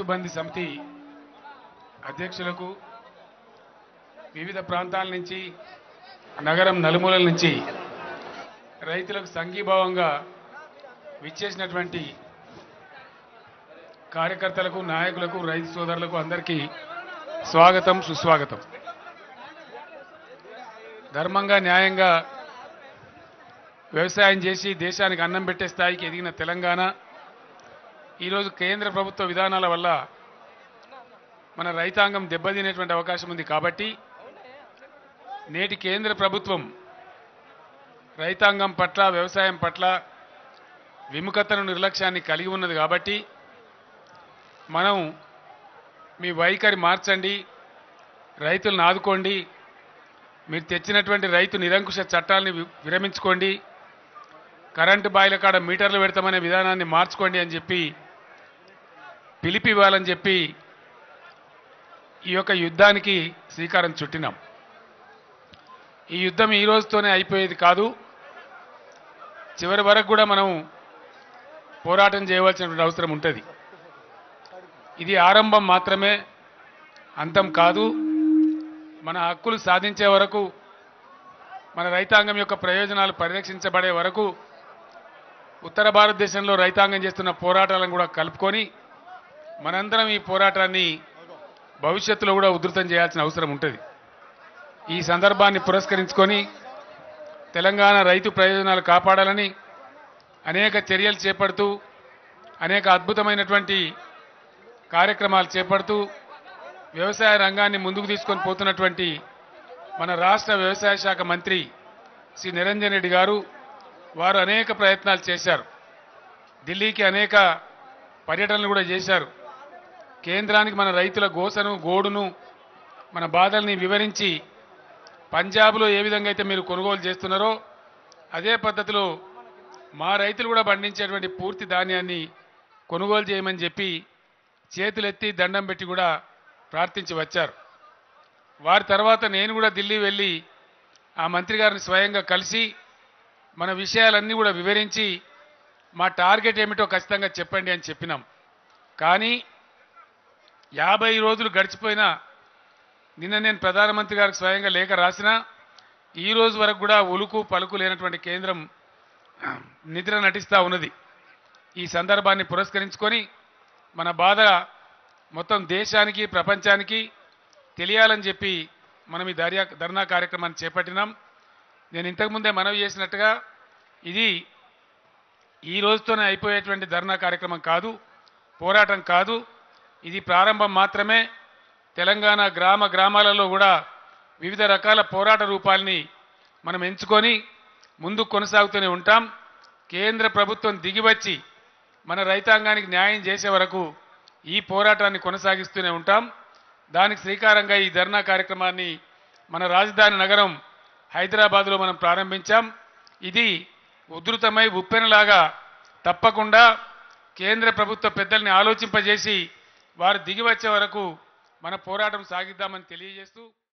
బంధు సమితి అధ్యక్షులకు వివిధ ప్రాంతాల నుంచి నగరం నలుమూలల నుంచి రైతులకు సంఘీభావంగా విచ్చేసినటువంటి కార్యకర్తలకు నాయకులకు రైతు సోదరులకు అందరికీ స్వాగతం సుస్వాగతం ధర్మంగా న్యాయంగా వ్యవసాయం చేసి దేశానికి అన్నం పెట్టే స్థాయికి ఎదిగిన తెలంగాణ ఈరోజు కేంద్ర ప్రభుత్వ విధానాల వల్ల మన రైతాంగం దెబ్బతినేటువంటి అవకాశం ఉంది కాబట్టి నేటి కేంద్ర ప్రభుత్వం రైతాంగం పట్ల వ్యవసాయం పట్ల విముఖతను నిర్లక్ష్యాన్ని కలిగి ఉన్నది కాబట్టి మనం మీ వైఖరి మార్చండి రైతులను ఆదుకోండి మీరు తెచ్చినటువంటి రైతు నిరంకుశ చట్టాలని వి- విరమించుకోండి కరెంటు బాయిల కాడ మీటర్లు పెడతామనే విధానాన్ని మార్చుకోండి అని చెప్పి పిలిపి ఇవ్వాలని చెప్పి ఈ యొక్క యుద్ధానికి శ్రీకారం చుట్టినాం ఈ యుద్ధం ఈ రోజుతోనే అయిపోయేది కాదు చివరి వరకు కూడా మనం పోరాటం చేయవలసినటువంటి అవసరం ఉంటుంది ఇది ఆరంభం మాత్రమే అంతం కాదు మన హక్కులు సాధించే వరకు మన రైతాంగం యొక్క ప్రయోజనాలు పరిరక్షించబడే వరకు ఉత్తర భారతదేశంలో రైతాంగం చేస్తున్న పోరాటాలను కూడా కలుపుకొని మనందరం ఈ పోరాటాన్ని భవిష్యత్తులో కూడా ఉధృతం చేయాల్సిన అవసరం ఉంటుంది ఈ సందర్భాన్ని పురస్కరించుకొని తెలంగాణ రైతు ప్రయోజనాలు కాపాడాలని అనేక చర్యలు చేపడుతూ అనేక అద్భుతమైనటువంటి కార్యక్రమాలు చేపడుతూ వ్యవసాయ రంగాన్ని ముందుకు తీసుకొని పోతున్నటువంటి మన రాష్ట్ర వ్యవసాయ శాఖ మంత్రి శ్రీ నిరంజన్ రెడ్డి గారు వారు అనేక ప్రయత్నాలు చేశారు ఢిల్లీకి అనేక పర్యటనలు కూడా చేశారు కేంద్రానికి మన రైతుల గోసను గోడును మన బాధల్ని వివరించి పంజాబ్లో ఏ విధంగా అయితే మీరు కొనుగోలు చేస్తున్నారో అదే పద్ధతిలో మా రైతులు కూడా పండించేటువంటి పూర్తి ధాన్యాన్ని కొనుగోలు చేయమని చెప్పి చేతులెత్తి దండం పెట్టి కూడా ప్రార్థించి వచ్చారు వారి తర్వాత నేను కూడా ఢిల్లీ వెళ్ళి ఆ మంత్రి గారిని స్వయంగా కలిసి మన విషయాలన్నీ కూడా వివరించి మా టార్గెట్ ఏమిటో ఖచ్చితంగా చెప్పండి అని చెప్పినాం కానీ యాభై రోజులు గడిచిపోయినా నిన్న నేను ప్రధానమంత్రి గారికి స్వయంగా లేఖ రాసినా ఈ రోజు వరకు కూడా ఉలుకు పలుకు లేనటువంటి కేంద్రం నిద్ర నటిస్తూ ఉన్నది ఈ సందర్భాన్ని పురస్కరించుకొని మన బాధ మొత్తం దేశానికి ప్రపంచానికి తెలియాలని చెప్పి మనం ఈ దర్యా ధర్నా కార్యక్రమాన్ని చేపట్టినాం నేను ఇంతకుముందే మనవి చేసినట్టుగా ఇది ఈ రోజుతోనే అయిపోయేటువంటి ధర్నా కార్యక్రమం కాదు పోరాటం కాదు ఇది ప్రారంభం మాత్రమే తెలంగాణ గ్రామ గ్రామాలలో కూడా వివిధ రకాల పోరాట రూపాల్ని మనం ఎంచుకొని ముందు కొనసాగుతూనే ఉంటాం కేంద్ర ప్రభుత్వం దిగివచ్చి మన రైతాంగానికి న్యాయం చేసే వరకు ఈ పోరాటాన్ని కొనసాగిస్తూనే ఉంటాం దానికి శ్రీకారంగా ఈ ధర్నా కార్యక్రమాన్ని మన రాజధాని నగరం హైదరాబాద్లో మనం ప్రారంభించాం ఇది ఉధృతమై ఉప్పెనలాగా తప్పకుండా కేంద్ర ప్రభుత్వ పెద్దల్ని ఆలోచింపజేసి వారు దిగివచ్చే వరకు మన పోరాటం సాగిద్దామని తెలియజేస్తూ